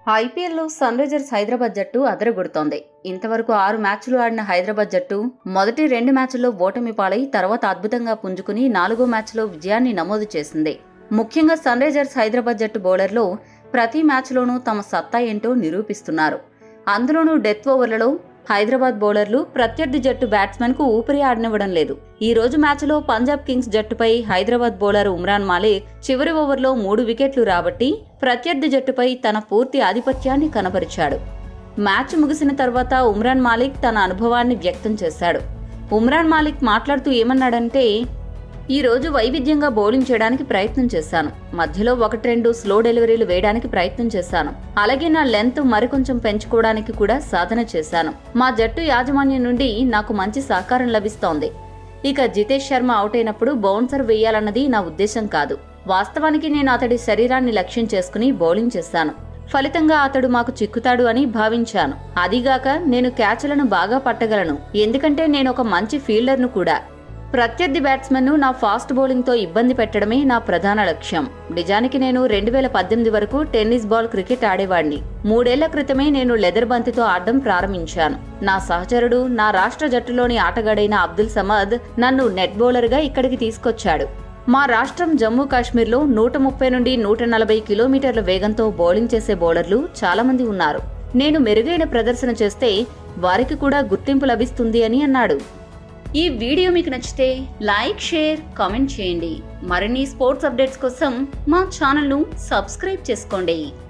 ఐపీఎల్లో sun Risers Hyderabad జట్టు అదరగొడుతోంది ఇంతవరకు ఆరు మ్యాచ్లు ఆడిన హైదరాబాద్ జట్టు మొదటి రెండు మ్యాచ్ల్లో ఓటమి పాలై తర్వాత అద్భుతంగా పుంజుకుని నాలుగో మ్యాచ్లో విజయాన్ని నమోదు చేసింది ముఖ్యంగా సన్ రైజర్స్ హైదరాబాద్ జట్టు బౌలర్లు ప్రతి మ్యాచ్లోనూ తమ సత్తా ఏంటో నిరూపిస్తున్నారు అందులోనూ డెత్ ఓవర్లలో హైదరాబాద్ బౌలర్లు ప్రత్యర్థి జట్టు బ్యాట్స్మెన్ కు ఊపిరి ఆడనివ్వడం లేదు ఈ రోజు మ్యాచ్లో పంజాబ్ కింగ్స్ జట్టుపై హైదరాబాద్ బౌలర్ ఉమ్రాన్ మాలిక్ చివరి ఓవర్లో మూడు వికెట్లు రాబట్టి ప్రత్యర్థి జట్టుపై తన పూర్తి ఆధిపత్యాన్ని కనబరిచాడు మ్యాచ్ ముగిసిన తర్వాత ఉమ్రాన్ మాలిక్ తన అనుభవాన్ని వ్యక్తం చేశాడు ఉమ్రాన్ మాలిక్ మాట్లాడుతూ ఏమన్నాడంటే ఈ రోజు వైవిధ్యంగా బౌలింగ్ చేయడానికి ప్రయత్నం చేశాను మధ్యలో ఒకటి రెండు స్లో డెలివరీలు వేయడానికి ప్రయత్నం చేశాను అలాగే నా లెంత్ మరికొంచెం పెంచుకోవడానికి కూడా సాధన చేశాను మా జట్టు యాజమాన్యం నుండి నాకు మంచి సహకారం లభిస్తోంది ఇక జితేష్ శర్మ అవుట్ అయినప్పుడు బౌన్సర్ వేయాలన్నది నా ఉద్దేశం కాదు వాస్తవానికి నేను అతడి శరీరాన్ని లక్ష్యం చేసుకుని బౌలింగ్ చేశాను ఫలితంగా అతడు మాకు చిక్కుతాడు అని భావించాను అదిగాక నేను క్యాచ్లను బాగా పట్టగలను ఎందుకంటే నేను ఒక మంచి ఫీల్డర్ను కూడా ప్రత్యర్థి బ్యాట్స్మెన్ను నా ఫాస్ట్ బౌలింగ్తో ఇబ్బంది పెట్టడమే నా ప్రధాన లక్ష్యం నిజానికి నేను రెండు వేల పద్దెనిమిది వరకు టెన్నిస్ బాల్ క్రికెట్ ఆడేవాడిని మూడేళ్ల క్రితమే నేను లెదర్ బంతితో ఆడడం ప్రారంభించాను నా సహచరుడు నా రాష్ట్ర జట్టులోని ఆటగాడైన అబ్దుల్ సమద్ నన్ను నెట్ బౌలర్గా ఇక్కడికి తీసుకొచ్చాడు మా రాష్ట్రం జమ్మూ కాశ్మీర్లో నూట ముప్పై నుండి నూట నలభై కిలోమీటర్ల వేగంతో బౌలింగ్ చేసే బౌలర్లు చాలా మంది ఉన్నారు నేను మెరుగైన ప్రదర్శన చేస్తే వారికి కూడా గుర్తింపు లభిస్తుంది అని అన్నాడు ఈ వీడియో మీకు నచ్చితే లైక్ షేర్ కామెంట్ చేయండి మరిన్ని స్పోర్ట్స్ అప్డేట్స్ కోసం మా ఛానల్ను సబ్స్క్రైబ్ చేసుకోండి